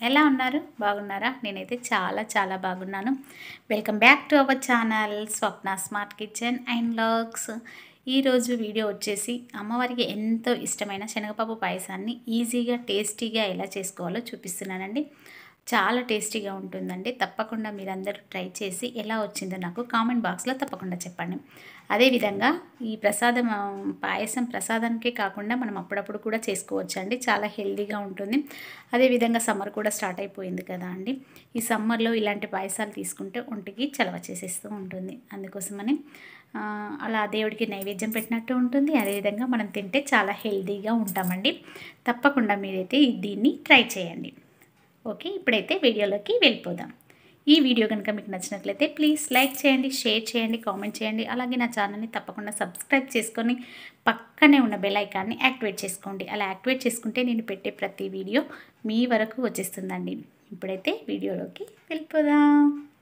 ఎలా ఉన్నారు బాగున్నారా నేనైతే చాలా చాలా బాగున్నాను welcome back to our channel Swapna smart kitchen and logs ఈరోజు వీడియో వచ్చేసి అమ్మవారికి ఎంతో ఇష్టమైన శనగపప్పు పాయసాన్ని ఈజీగా టేస్టీగా ఎలా చేసుకోవాలో చూపిస్తున్నానండి చాలా టేస్టీగా ఉంటుందండి తప్పకుండా మీరందరూ ట్రై చేసి ఎలా వచ్చిందో నాకు కామెంట్ బాక్స్లో తప్పకుండా చెప్పండి అదేవిధంగా ఈ ప్రసాదం ఆ, పాయసం ప్రసాదానికే కాకుండా మనం అప్పుడప్పుడు కూడా చేసుకోవచ్చు అండి చాలా హెల్దీగా ఉంటుంది అదేవిధంగా సమ్మర్ కూడా స్టార్ట్ అయిపోయింది కదా అండి ఈ సమ్మర్లో ఇలాంటి పాయసాలు తీసుకుంటే ఒంటికి చలవ చేసేస్తూ ఉంటుంది అందుకోసమని ఆ, అలా దేవుడికి నైవేద్యం పెట్టినట్టు ఉంటుంది అదేవిధంగా మనం తింటే చాలా హెల్దీగా ఉంటామండి తప్పకుండా మీరైతే దీన్ని ట్రై చేయండి ఓకే ఇప్పుడైతే వీడియోలోకి వెళ్ళిపోదాం ఈ వీడియో కనుక మీకు నచ్చినట్లయితే ప్లీజ్ లైక్ చేయండి షేర్ చేయండి కామెంట్ చేయండి అలాగే నా ఛానల్ని తప్పకుండా సబ్స్క్రైబ్ చేసుకొని పక్కనే ఉన్న బెల్ ఐకాన్ని యాక్టివేట్ చేసుకోండి అలా యాక్టివేట్ చేసుకుంటే నేను పెట్టే ప్రతి వీడియో మీ వరకు వచ్చేస్తుందండి ఇప్పుడైతే వీడియోలోకి వెళ్ళిపోదాం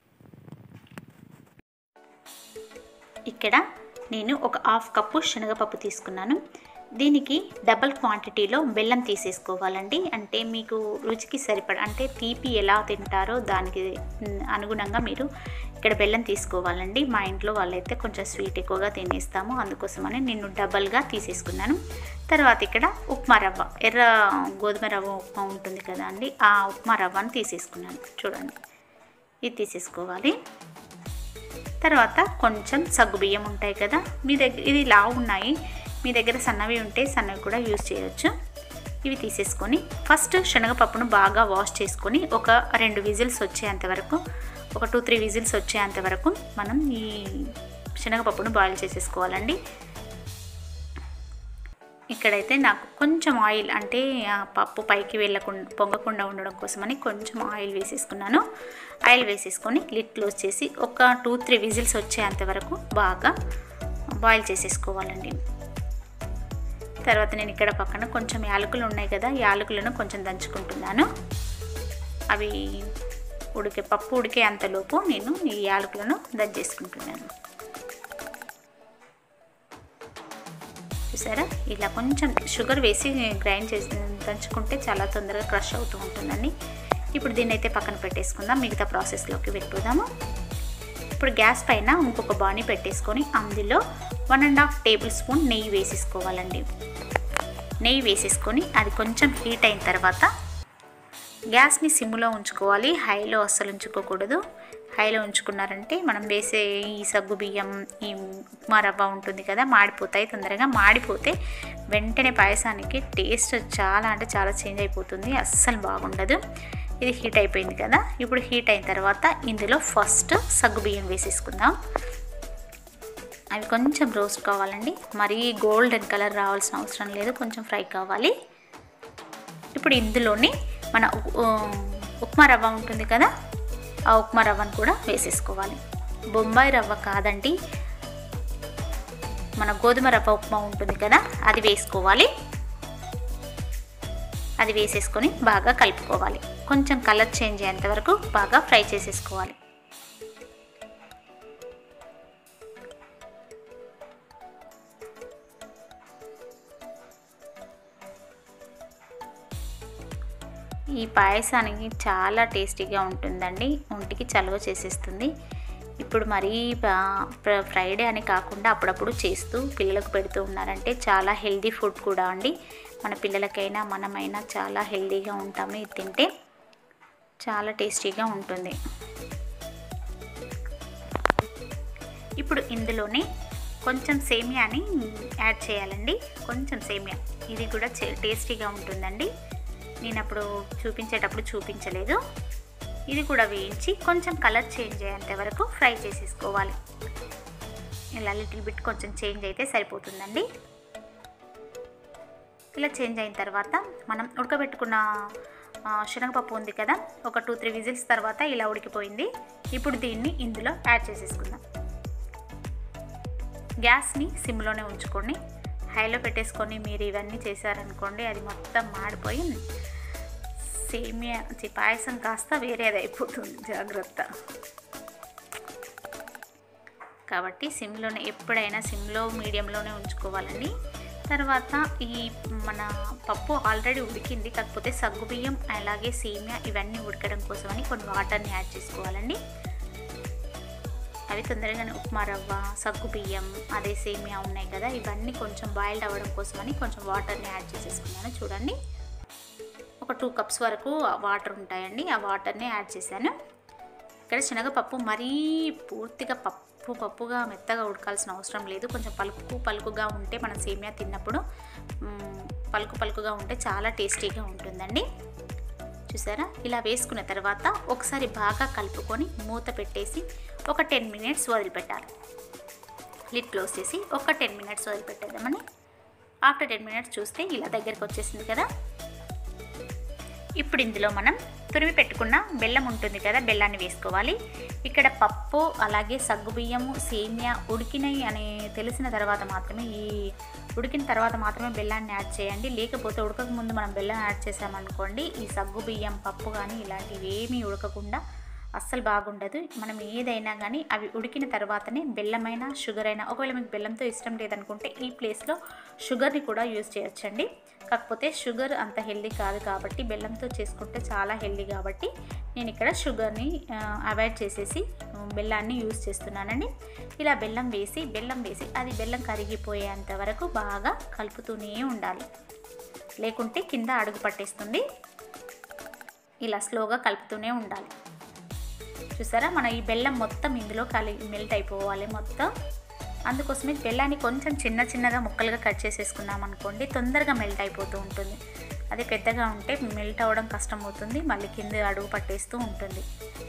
ఇక్కడ నేను ఒక హాఫ్ కప్పు శనగపప్పు తీసుకున్నాను దీనికి డబల్ క్వాంటిటీలో బెల్లం తీసేసుకోవాలండి అంటే మీకు రుచికి సరిపడ అంటే తీపి ఎలా తింటారో దానికి మ్, అనుగుణంగా మీరు ఇక్కడ బెల్లం తీసుకోవాలండి మా ఇంట్లో వాళ్ళైతే కొంచెం స్వీట్ ఎక్కువగా తినేస్తాము అందుకోసమని నేను డబల్గా తీసేసుకున్నాను తర్వాత ఇక్కడ ఉప్మా రవ్వ ఎర్ర గోధుమ రవ్వ ఉప్మా ఉంటుంది కదా అండి ఆ ఉప్మా రవ్వని తీసేసుకున్నాను చూడండి ఇది తీసేసుకోవాలి తర్వాత కొంచెం సగ్గుబియ్యం ఉంటాయి కదా మీ దగ్గర ఇది లావు ఉన్నాయి మీ దగ్గర సన్నవి ఉంటే సన్నవి కూడా యూజ్ చేయొచ్చు ఇవి తీసేసుకొని ఫస్ట్ శనగపప్పును బాగా వాష్ చేసుకొని ఒక రెండు విజిల్స్ వచ్చేంత వరకు ఒక టూ త్రీ విజిల్స్ వచ్చేంత వరకు మనం ఈ శనగపప్పును బాయిల్ చేసేసుకోవాలండి ఇక్కడైతే నాకు కొంచెం ఆయిల్ అంటే ఆ పప్పు పైకి వెళ్ళకుండా పొంగకుండా ఉండడం కోసమని కొంచెం ఆయిల్ వేసేసుకున్నాను ఆయిల్ వేసేసుకొని లిడ్ క్లోజ్ చేసి ఒక టూ త్రీ విజిల్స్ వచ్చేంత వరకు బాగా బాయిల్ చేసేసుకోవాలండి తర్వాత నేను ఇక్కడ పక్కన కొంచెం యాలకులు ఉన్నాయి కదా యాలకులను కొంచెం దంచుకుంటున్నాను అవి ఉడికే పప్పు ఉడికే అంతలోపు నేను ఈ యాలకులను దంచేసుకుంటున్నాను చూసారా ఇలా కొంచెం షుగర్ వేసి గ్రైండ్ చేసి దంచుకుంటే చాలా తొందరగా క్రష్ అవుతూ ఉంటుందండి ఇప్పుడు దీన్ని అయితే పక్కన పెట్టేసుకుందాం మిగతా ప్రాసెస్లోకి వెళ్ళిపోదాము ఇప్పుడు గ్యాస్ పైన ఇంకొక బాణీ పెట్టేసుకొని అందులో one and half tablespoon నెయ్యి వేసేసుకోవాలండి నెయ్యి వేసేసుకొని అది కొంచెం హీట్ అయిన తర్వాత గ్యాస్ని సిమ్లో ఉంచుకోవాలి హైలో అస్సలు ఉంచుకోకూడదు హైలో ఉంచుకున్నారంటే మనం వేసే ఈ సగ్గు బియ్యం ఈ ఉప్మా రవ్వ ఉంటుంది కదా మాడిపోతాయి తొందరగా మాడిపోతే వెంటనే పాయసానికి టేస్ట్ చాలా అంటే చాలా చేంజ్ అయిపోతుంది అస్సలు బాగుండదు ఇది హీట్ అయిపోయింది కదా ఇప్పుడు హీట్ అయిన తర్వాత ఇందులో ఫస్ట్ సగ్గు బియ్యం వేసేసుకుందాం అవి కొంచెం రోస్ట్ కావాలండి మరీ గోల్డెన్ కలర్ రావాల్సిన అవసరం లేదు కొంచెం ఫ్రై కావాలి ఇప్పుడు ఇందులోని మన ఉ- ఉ- ఉప్మా రవ్వ ఉంటుంది కదా ఆ ఉప్మా రవ్వను కూడా వేసేసుకోవాలి బొంబాయి రవ్వ కాదండి మన గోధుమ రవ్వ ఉప్మా ఉంటుంది కదా అది వేసుకోవాలి అది వేసేసుకొని బాగా కలుపుకోవాలి కొంచెం కలర్ చేంజ్ అయ్యేంత వరకు బాగా ఫ్రై చేసేసుకోవాలి ఈ పాయసానికి చాలా టేస్టీగా ఉంటుందండి ఒంటికి చలువ చేసేస్తుంది ఇప్పుడు మరీ పా- ప్ర- ఫ్రైడే అని కాకుండా అప్పుడప్పుడు చేస్తూ పిల్లలకు పెడుతూ ఉన్నారంటే చాలా హెల్దీ ఫుడ్ కూడా అండి మన పిల్లలకైనా మనమైనా చాలా హెల్దీగా ఉంటాము ఇది తింటే చాలా టేస్టీగా ఉంటుంది ఇప్పుడు ఇందులోనే కొంచెం సేమియాని యాడ్ చేయాలండి కొంచెం సేమియా ఇది కూడా చే- టేస్టీగా ఉంటుందండి నేను అప్పుడు చూపించేటప్పుడు చూపించలేదు ఇది కూడా వేయించి కొంచెం కలర్ చేంజ్ అయ్యేంత వరకు ఫ్రై చేసేసుకోవాలి ఇలా లిటిల్ బిట్ కొంచెం చేంజ్ అయితే సరిపోతుందండి ఇలా చేంజ్ అయిన తర్వాత మనం ఉడకబెట్టుకున్న ఆ, శనగపప్పు ఉంది కదా ఒక టూ త్రీ విజిల్స్ తర్వాత ఇలా ఉడికిపోయింది ఇప్పుడు దీన్ని ఇందులో యాడ్ చేసేసుకుందాం గ్యాస్ని సిమ్లోనే ఉంచుకోండి హైలో పెట్టేసుకొని మీరు ఇవన్నీ చేశారనుకోండి అది మొత్తం మాడిపోయి సేమియా చి, పాయసం కాస్త వేరేది అయిపోతుంది జాగ్రత్త కాబట్టి సిమ్లోనే ఎప్పుడైనా సిమ్లో మీడియంలోనే ఉంచుకోవాలండి తర్వాత ఈ మన పప్పు ఆల్రెడీ ఉడికింది కాకపోతే సగ్గుబియ్యం అలాగే సేమియా ఇవన్నీ ఉడకడం కోసమని కొన్ని వాటర్ని యాడ్ చేసుకోవాలండి అవి తొందరగానే ఉప్మా రవ్వ సగ్గు బియ్యం అదే సేమియా ఉన్నాయి కదా ఇవన్నీ కొంచెం బాయిల్డ్ అవ్వడం కోసమని కొంచెం వాటర్ని యాడ్ చేసేసుకున్నాను చూడండి ఒక టూ కప్స్ వరకు వాటర్ ఉంటాయండి ఆ వాటర్ని యాడ్ చేశాను ఇక్కడ శనగపప్పు మరీ పూర్తిగా పప్పు పప్పుగా మెత్తగా ఉడకాల్సిన అవసరం లేదు కొంచెం పలుకు పలుకుగా ఉంటే మనం సేమియా తిన్నప్పుడు మ్, పలుకు పలుకుగా ఉంటే చాలా టేస్టీగా ఉంటుందండి చూసారా ఇలా వేసుకున్న తర్వాత ఒకసారి బాగా కలుపుకొని మూత పెట్టేసి ఒక టెన్ మినిట్స్ వదిలిపెట్టాలి లిడ్ క్లోజ్ చేసి ఒక టెన్ మినిట్స్ వదిలిపెట్టేద్దామని ఆఫ్టర్ టెన్ మినిట్స్ చూస్తే ఇలా దగ్గరికి వచ్చేసింది కదా ఇప్పుడు ఇందులో మనం తురిమి పెట్టుకున్న బెల్లం ఉంటుంది కదా బెల్లాన్ని వేసుకోవాలి ఇక్కడ పప్పు అలాగే సగ్గుబియ్యము సేమియా ఉడికినాయి అని తెలిసిన తర్వాత మాత్రమే ఈ ఉడికిన తర్వాత మాత్రమే బెల్లాన్ని యాడ్ చేయండి లేకపోతే ఉడకక ముందు మనం బెల్లం యాడ్ చేసామనుకోండి ఈ సగ్గుబియ్యం పప్పు కానీ ఇలాంటివి ఏమీ ఉడకకుండా అస్సలు బాగుండదు మనం ఏదైనా కానీ అవి ఉడికిన తర్వాతనే బెల్లమైనా షుగర్ అయినా ఒకవేళ మీకు బెల్లంతో ఇష్టం లేదనుకుంటే ఈ ప్లేస్లో షుగర్ని కూడా యూజ్ చేయొచ్చండి కాకపోతే షుగర్ అంత హెల్దీ కాదు కాబట్టి బెల్లంతో చేసుకుంటే చాలా హెల్దీ కాబట్టి నేను ఇక్కడ షుగర్ని అవాయిడ్ చేసేసి ఆ, బెల్లాన్ని యూజ్ చేస్తున్నానండి ఇలా బెల్లం వేసి బెల్లం వేసి అది బెల్లం కరిగిపోయేంత వరకు బాగా కలుపుతూనే ఉండాలి లేకుంటే కింద అడుగు పట్టేస్తుంది ఇలా స్లోగా కలుపుతూనే ఉండాలి చూసారా మన ఈ బెల్లం మొత్తం ఇందులో కలి మెల్ట్ అయిపోవాలి మొత్తం అందుకోసమే బెల్లాన్ని కొంచెం చిన్న చిన్నగా ముక్కలుగా కట్ చేసేసుకున్నాం అనుకోండి తొందరగా మెల్ట్ అయిపోతూ ఉంటుంది అదే పెద్దగా ఉంటే మెల్ట్ అవ్వడం కష్టం అవుతుంది మళ్ళీ కింద అడుగు పట్టేస్తూ ఉంటుంది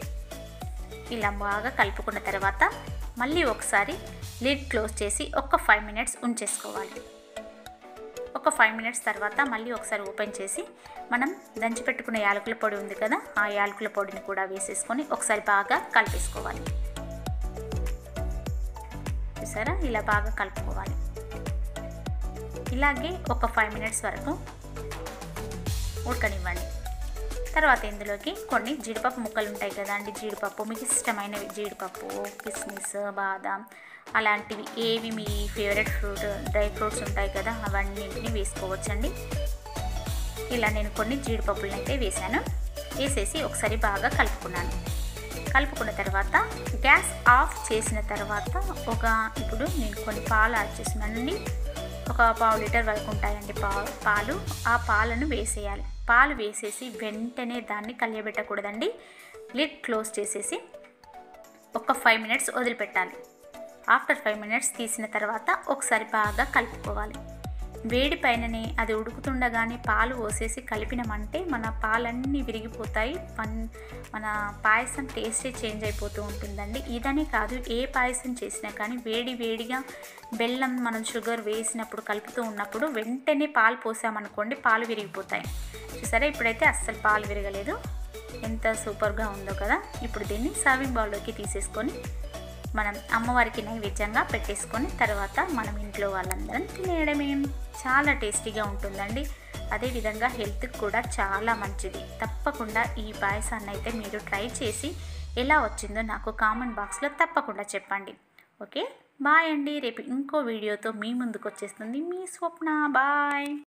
ఇలా బాగా కలుపుకున్న తర్వాత మళ్ళీ ఒకసారి లిడ్ క్లోజ్ చేసి ఒక ఫైవ్ మినిట్స్ ఉంచేసుకోవాలి ఒక ఫైవ్ మినిట్స్ తర్వాత మళ్ళీ ఒకసారి ఓపెన్ చేసి మనం దంచి పెట్టుకున్న యాలకుల పొడి ఉంది కదా ఆ యాలకుల పొడిని కూడా వేసేసుకొని ఒకసారి బాగా కలిపేసుకోవాలి చూసారా ఇలా బాగా కలుపుకోవాలి ఇలాగే ఒక ఫైవ్ మినిట్స్ వరకు ఉడకనివ్వండి తర్వాత ఇందులోకి కొన్ని జీడిపప్పు ముక్కలు ఉంటాయి కదా అండి జీడిపప్పు మీకు ఇష్టమైనవి జీడిపప్పు కిస్మిస్ బాదాం అలాంటివి ఏవి మీ ఫేవరెట్ ఫ్రూట్ డ్రై ఫ్రూట్స్ ఉంటాయి కదా అవన్నింటిని వేసుకోవచ్చండి ఇలా నేను కొన్ని జీడిపప్పులను అయితే వేసాను వేసేసి ఒకసారి బాగా కలుపుకున్నాను కలుపుకున్న తర్వాత గ్యాస్ ఆఫ్ చేసిన తర్వాత ఒక ఇప్పుడు నేను కొన్ని పాలు యాడ్ చేస్తున్నానండి ఒక పావు లీటర్ వరకు ఉంటాయండి పా పాలు ఆ పాలను వేసేయాలి పాలు వేసేసి వెంటనే దాన్ని కలియబెట్టకూడదండి లిడ్ క్లోజ్ చేసేసి ఒక ఫైవ్ మినిట్స్ వదిలిపెట్టాలి ఆఫ్టర్ ఫైవ్ మినిట్స్ తీసిన తర్వాత ఒకసారి బాగా కలుపుకోవాలి వేడి పైననే అది ఉడుకుతుండగానే పాలు పోసేసి కలిపినామంటే మన పాలన్నీ విరిగిపోతాయి పన్ మన పాయసం టేస్టే చేంజ్ అయిపోతూ ఉంటుందండి ఇదనే కాదు ఏ పాయసం చేసినా కానీ వేడి వేడిగా బెల్లం మనం షుగర్ వేసినప్పుడు కలుపుతూ ఉన్నప్పుడు వెంటనే పాలు పోసామనుకోండి పాలు విరిగిపోతాయి చూసారా ఇప్పుడైతే అస్సలు పాలు విరగలేదు ఎంత సూపర్గా ఉందో కదా ఇప్పుడు దీన్ని సర్వింగ్ బౌల్లోకి తీసేసుకొని మనం అమ్మవారికి నైవేద్యంగా పెట్టేసుకొని తర్వాత మనం ఇంట్లో వాళ్ళందరం తినేయడమే చాలా టేస్టీగా ఉంటుందండి అదేవిధంగా హెల్త్కి కూడా చాలా మంచిది తప్పకుండా ఈ పాయసాన్ని అయితే మీరు ట్రై చేసి ఎలా వచ్చిందో నాకు కామెంట్ బాక్స్లో తప్పకుండా చెప్పండి ఓకే బాయ్ అండి రేపు ఇంకో వీడియోతో మీ ముందుకు వచ్చేస్తుంది మీ స్వప్న బాయ్